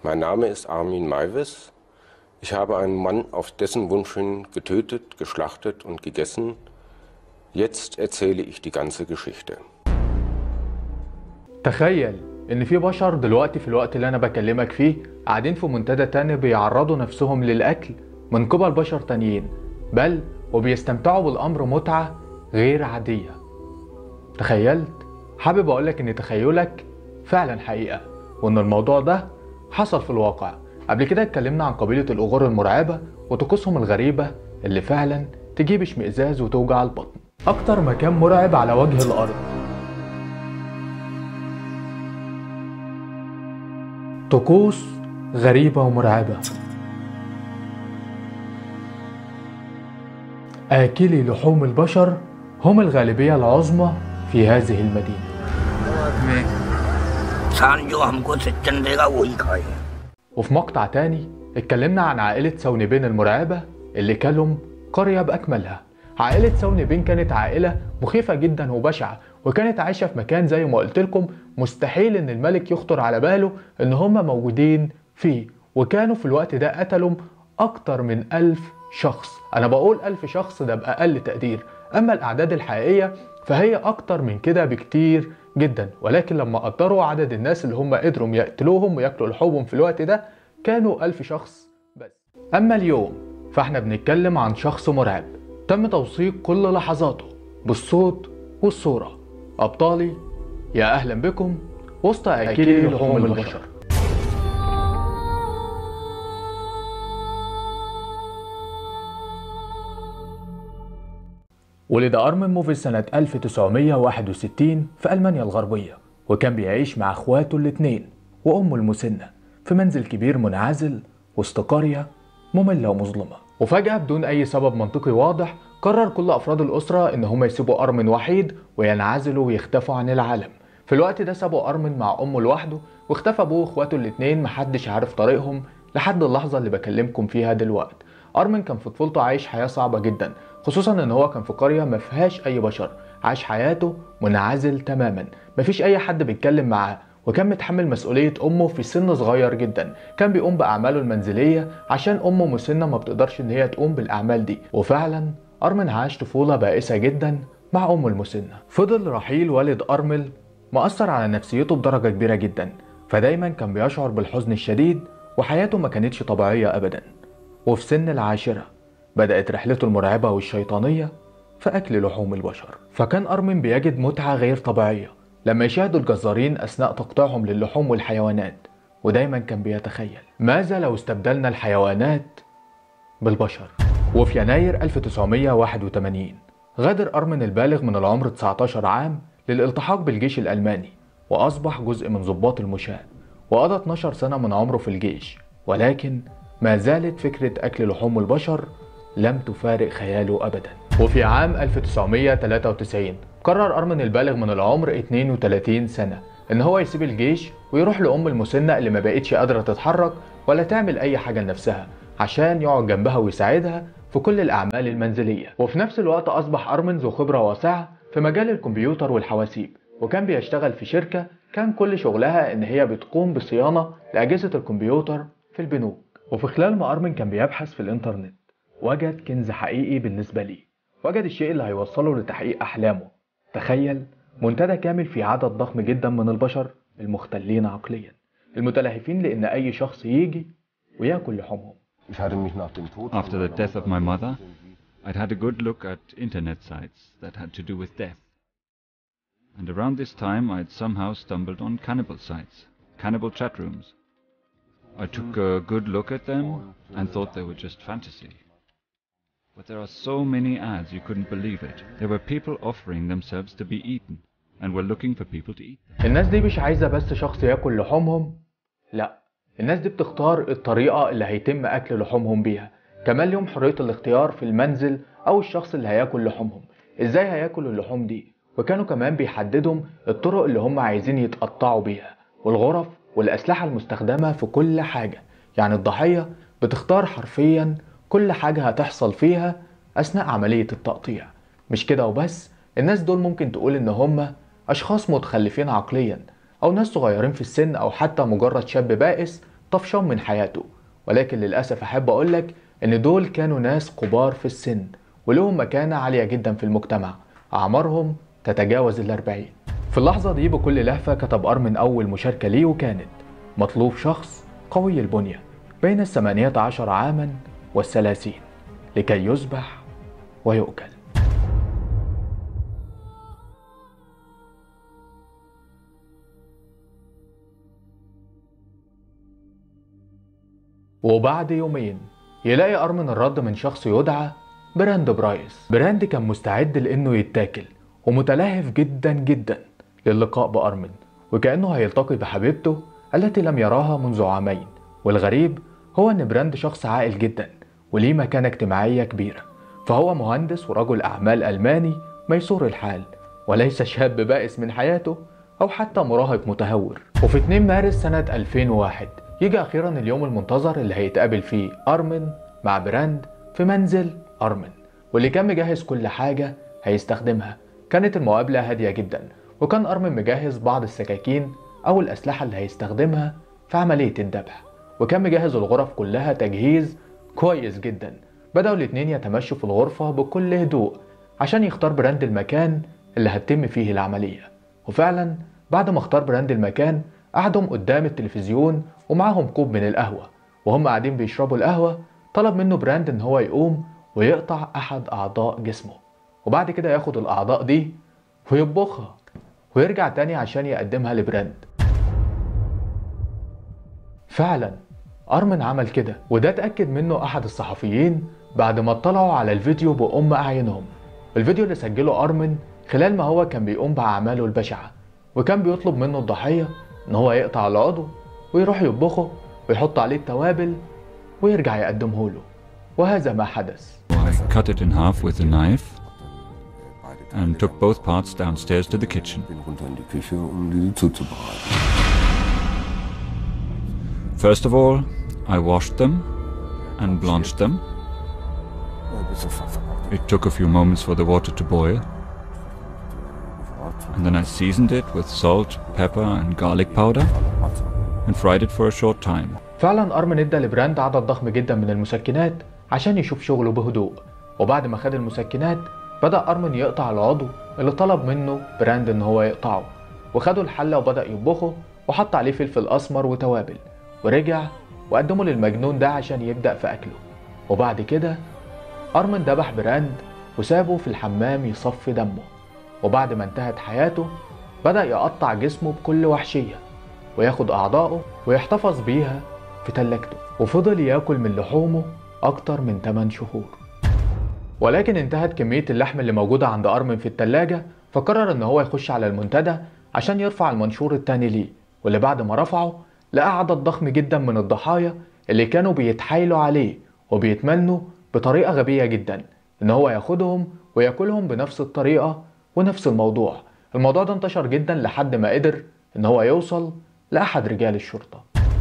Mein Name ist Armin Maivis. Ich habe einen Mann auf dessen Wunsch hin getötet, geschlachtet und gegessen. Jetzt erzähle ich die ganze Geschichte. تخيل ان في بشر دلوقتي في الوقت اللي انا بكلمك فيه قاعدين في منتدى تاني بيعرضوا نفسهم للاكل من قبل بشر تانيين بل وبيستمتعوا بالامر متعة غير عادية تخيلت حابب اقولك ان تخيلك فعلا حقيقة وان الموضوع ده حصل في الواقع قبل كده اتكلمنا عن قبيلة الأغور المرعبة وطقوسهم الغريبة اللي فعلا تجيب اشمئزاز وتوجع البطن أكتر مكان مرعب على وجه الأرض طقوس غريبة ومرعبة آكلي لحوم البشر هم الغالبية العظمى في هذه المدينة 산조 함고 셋째 내가 오이카이 وفي مقطع تاني اتكلمنا عن عائلة سونبين المرعبة اللي كلم قرية بأكملها عائلة سونبين كانت عائلة مخيفة جدا وبشعة وكانت عايشة في مكان زي ما قلت لكم مستحيل ان الملك يخطر على باله ان هم موجودين فيه وكانوا في الوقت ده قتلوا اكتر من ألف شخص انا بقول ألف شخص ده بأقل تقدير اما الاعداد الحقيقية فهي اكتر من كده بكتير جدا ولكن لما قدروا عدد الناس اللي هم قدروا يقتلوهم وياكلوا لحومهم في الوقت ده كانوا ألف شخص بس أما اليوم فاحنا بنتكلم عن شخص مرعب تم توثيق كل لحظاته بالصوت والصورة أبطالي يا أهلا بكم وسط أكيلي لحوم البشر ولد أرمن موفي سنة 1961 في ألمانيا الغربية وكان بيعيش مع اخواته الاتنين وأمه المسنة في منزل كبير منعزل وسط قرية مملة ومظلمة وفجأة بدون أي سبب منطقي واضح قرر كل أفراد الأسرة إن هم يسيبوا أرمن وحيد وينعزلوا ويختفوا عن العالم في الوقت ده سابوا أرمن مع أمه لوحده واختفى أبوه وإخواته الاتنين محدش عارف طريقهم لحد اللحظة اللي بكلمكم فيها دلوقتي أرمن كان في طفولته عايش حياة صعبة جدا خصوصا ان هو كان في قرية ما فيهاش اي بشر عاش حياته منعزل تماما مفيش اي حد بيتكلم معاه وكان متحمل مسؤولية أمه في سن صغير جدا كان بيقوم بأعماله المنزلية عشان أمه مسنة ما بتقدرش إن هي تقوم بالأعمال دي وفعلا أرمن عاش طفولة بائسة جدا مع أمه المسنة فضل رحيل والد أرمل مأثر على نفسيته بدرجة كبيرة جدا فدايما كان بيشعر بالحزن الشديد وحياته ما كانتش طبيعية أبدا وفي سن العاشرة بدأت رحلته المرعبة والشيطانية في أكل لحوم البشر فكان أرمن بيجد متعة غير طبيعية لما يشاهد الجزارين أثناء تقطيعهم للحوم والحيوانات ودايما كان بيتخيل ماذا لو استبدلنا الحيوانات بالبشر وفي يناير 1981 غادر أرمن البالغ من العمر 19 عام للالتحاق بالجيش الألماني وأصبح جزء من ضباط المشاة وقضى 12 سنة من عمره في الجيش ولكن ما زالت فكرة أكل لحوم البشر لم تفارق خياله أبدا وفي عام 1993 قرر أرمن البالغ من العمر 32 سنة إن هو يسيب الجيش ويروح لأم المسنة اللي ما بقتش قادرة تتحرك ولا تعمل أي حاجة لنفسها عشان يقعد جنبها ويساعدها في كل الأعمال المنزلية وفي نفس الوقت أصبح أرمن ذو خبرة واسعة في مجال الكمبيوتر والحواسيب وكان بيشتغل في شركة كان كل شغلها إن هي بتقوم بصيانة لأجهزة الكمبيوتر في البنوك وفي خلال ما أرمن كان بيبحث في الإنترنت وجد كنز حقيقي بالنسبة لي وجد الشيء اللي هيوصله لتحقيق أحلامه تخيل منتدى كامل في عدد ضخم جدا من البشر المختلين عقليا المتلهفين لأن أي شخص يجي وياكل لحومهم Ich hatte mich nach dem Tod After the death of my mother, I'd had a good look at internet sites that had to do with death. And around this time, I'd somehow stumbled on cannibal sites, cannibal chat rooms. I took a good look at them and thought they were just fantasy. But there are so many ads, you couldn't believe it. There were people offering themselves to be eaten and were looking for people to eat them. الناس دي مش عايزة بس شخص ياكل لحومهم لا الناس دي بتختار الطريقة اللي هيتم أكل لحومهم بيها كمان ليهم حرية الاختيار في المنزل أو الشخص اللي هياكل لحومهم إزاي هياكلوا اللحوم دي وكانوا كمان بيحددوا الطرق اللي هم عايزين يتقطعوا بيها والغرف والأسلحة المستخدمة في كل حاجة يعني الضحية بتختار حرفيا كل حاجة هتحصل فيها أثناء عملية التقطيع مش كده وبس الناس دول ممكن تقول إن هم أشخاص متخلفين عقليا أو ناس صغيرين في السن أو حتى مجرد شاب بائس طفشان من حياته ولكن للأسف أحب أقولك إن دول كانوا ناس كبار في السن ولهم مكانة عالية جدا في المجتمع أعمارهم تتجاوز الأربعين في اللحظة دي بكل لهفة كتب أرمن أول مشاركة ليه وكانت مطلوب شخص قوي البنية بين الثمانية عشر عاما والثلاثين لكي يذبح ويؤكل وبعد يومين يلاقي أرمن الرد من شخص يدعى براند برايس براند كان مستعد لأنه يتاكل ومتلهف جدا جدا للقاء بأرمن وكأنه هيلتقي بحبيبته التي لم يراها منذ عامين والغريب هو أن براند شخص عاقل جدا وليه مكانة اجتماعية كبيرة فهو مهندس ورجل أعمال ألماني ميسور الحال وليس شاب بائس من حياته أو حتى مراهق متهور وفي 2 مارس سنة 2001 يجي أخيرا اليوم المنتظر اللي هيتقابل فيه أرمن مع براند في منزل أرمن واللي كان مجهز كل حاجة هيستخدمها كانت المقابلة هادية جدا وكان أرمن مجهز بعض السكاكين أو الأسلحة اللي هيستخدمها في عملية الذبح وكان مجهز الغرف كلها تجهيز كويس جدا بدأوا الاتنين يتمشوا في الغرفة بكل هدوء عشان يختار براند المكان اللي هتتم فيه العملية وفعلا بعد ما اختار براند المكان قعدهم قدام التلفزيون ومعاهم كوب من القهوة وهم قاعدين بيشربوا القهوة طلب منه براند ان هو يقوم ويقطع احد اعضاء جسمه وبعد كده ياخد الاعضاء دي ويطبخها ويرجع تاني عشان يقدمها لبراند فعلا أرمن عمل كده وده اتأكد منه أحد الصحفيين بعد ما اطلعوا على الفيديو بأم أعينهم الفيديو اللي سجله أرمن خلال ما هو كان بيقوم بأعماله البشعة وكان بيطلب منه الضحية إن هو يقطع العضو ويروح يطبخه ويحط عليه التوابل ويرجع يقدمه له وهذا ما حدث I cut it in half with a knife and took both parts downstairs to the kitchen. bin runter in die Küche, um diese zuzubereiten. First of all, I washed them and blanched them. Bis auf Wasser It took a few moments for the water to boil. And then I seasoned it with salt, pepper, and garlic powder and fried it for a short time. فعلا أرمن ادى لبراند عدد ضخم جدا من المسكنات عشان يشوف شغله بهدوء وبعد ما خد المسكنات بدأ أرمن يقطع العضو اللي طلب منه براند إن هو يقطعه وخدوا الحلة وبدأ يطبخه وحط عليه فلفل أسمر وتوابل ورجع وقدمه للمجنون ده عشان يبدأ في أكله وبعد كده أرمن ذبح براند وسابه في الحمام يصفي دمه وبعد ما انتهت حياته بدأ يقطع جسمه بكل وحشية وياخد أعضائه ويحتفظ بيها في تلاجته وفضل ياكل من لحومه أكتر من 8 شهور ولكن انتهت كمية اللحم اللي موجودة عند أرمن في التلاجة فقرر إن هو يخش على المنتدى عشان يرفع المنشور التاني ليه واللي بعد ما رفعه لقى عدد ضخم جدا من الضحايا اللي كانوا بيتحايلوا عليه وبيتمنوا بطريقة غبية جدا إن هو ياخدهم وياكلهم بنفس الطريقة ونفس الموضوع الموضوع ده انتشر جدا لحد ما قدر إن هو يوصل لأحد رجال الشرطة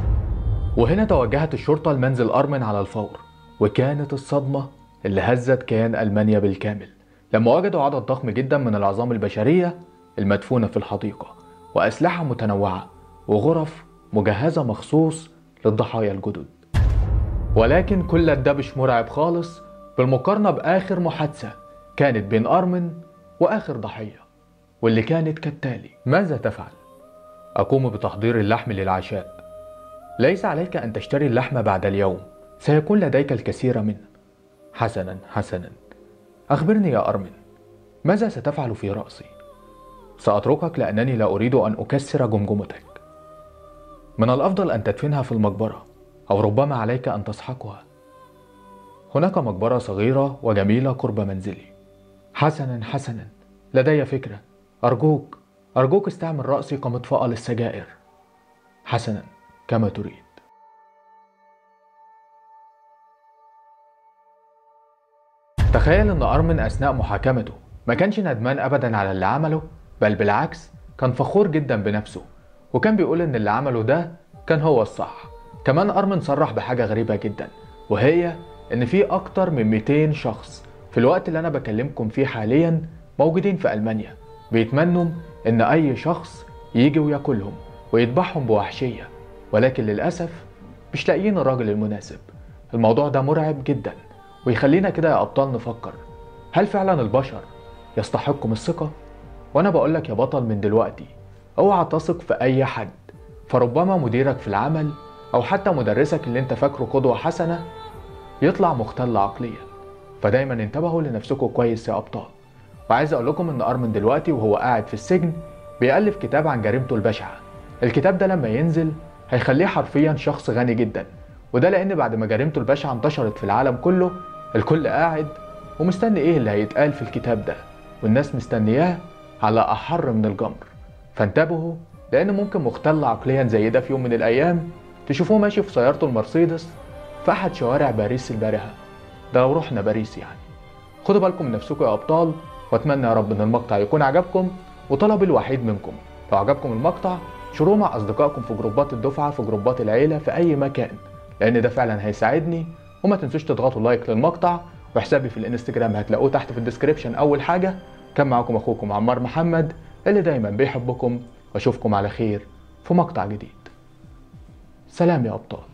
وهنا توجهت الشرطة لمنزل أرمن على الفور وكانت الصدمة اللي هزت كيان ألمانيا بالكامل لما وجدوا عدد ضخم جدا من العظام البشرية المدفونة في الحديقة وأسلحة متنوعة وغرف مجهزة مخصوص للضحايا الجدد ولكن كل ده مش مرعب خالص بالمقارنة بآخر محادثة كانت بين أرمن وآخر ضحية واللي كانت كالتالي ماذا تفعل؟ أقوم بتحضير اللحم للعشاء ليس عليك أن تشتري اللحم بعد اليوم سيكون لديك الكثير منه حسنا حسنا أخبرني يا أرمن ماذا ستفعل في رأسي؟ سأتركك لأنني لا أريد أن أكسر جمجمتك من الأفضل أن تدفنها في المقبرة أو ربما عليك أن تسحقها هناك مقبرة صغيرة وجميلة قرب منزلي حسنا حسنا لدي فكرة أرجوك أرجوك استعمل رأسي كمطفأة للسجائر حسنا كما تريد تخيل ان ارمن اثناء محاكمته ما كانش ندمان ابدا على اللي عمله بل بالعكس كان فخور جدا بنفسه وكان بيقول ان اللي عمله ده كان هو الصح كمان ارمن صرح بحاجة غريبة جدا وهي ان في اكتر من 200 شخص في الوقت اللي انا بكلمكم فيه حاليا موجودين في المانيا بيتمنوا ان اي شخص يجي وياكلهم ويذبحهم بوحشية ولكن للأسف مش لاقيين الراجل المناسب الموضوع ده مرعب جدا ويخلينا كده يا أبطال نفكر هل فعلا البشر يستحقوا الثقة؟ وأنا بقولك يا بطل من دلوقتي اوعى تثق في أي حد فربما مديرك في العمل أو حتى مدرسك اللي انت فاكره قدوة حسنة يطلع مختل عقليا فدايما انتبهوا لنفسكم كويس يا أبطال وعايز أقول لكم إن أرمن دلوقتي وهو قاعد في السجن بيألف كتاب عن جريمته البشعة الكتاب ده لما ينزل هيخليه حرفيا شخص غني جدا وده لأن بعد ما جريمته البشعة انتشرت في العالم كله الكل قاعد ومستني إيه اللي هيتقال في الكتاب ده والناس مستنياه على أحر من الجمر فانتبهوا لأن ممكن مختل عقليا زي ده في يوم من الأيام تشوفوه ماشي في سيارته المرسيدس في أحد شوارع باريس البارحة ده لو رحنا باريس يعني خدوا بالكم من نفسكم يا أبطال وأتمنى يا رب إن المقطع يكون عجبكم وطلبي الوحيد منكم لو عجبكم المقطع شروه مع أصدقائكم في جروبات الدفعة في جروبات العيلة في أي مكان لأن ده فعلا هيساعدني وما تنسوش تضغطوا لايك للمقطع وحسابي في الانستجرام هتلاقوه تحت في الديسكريبشن أول حاجة كان معاكم أخوكم عمار محمد اللي دايما بيحبكم وأشوفكم على خير في مقطع جديد سلام يا أبطال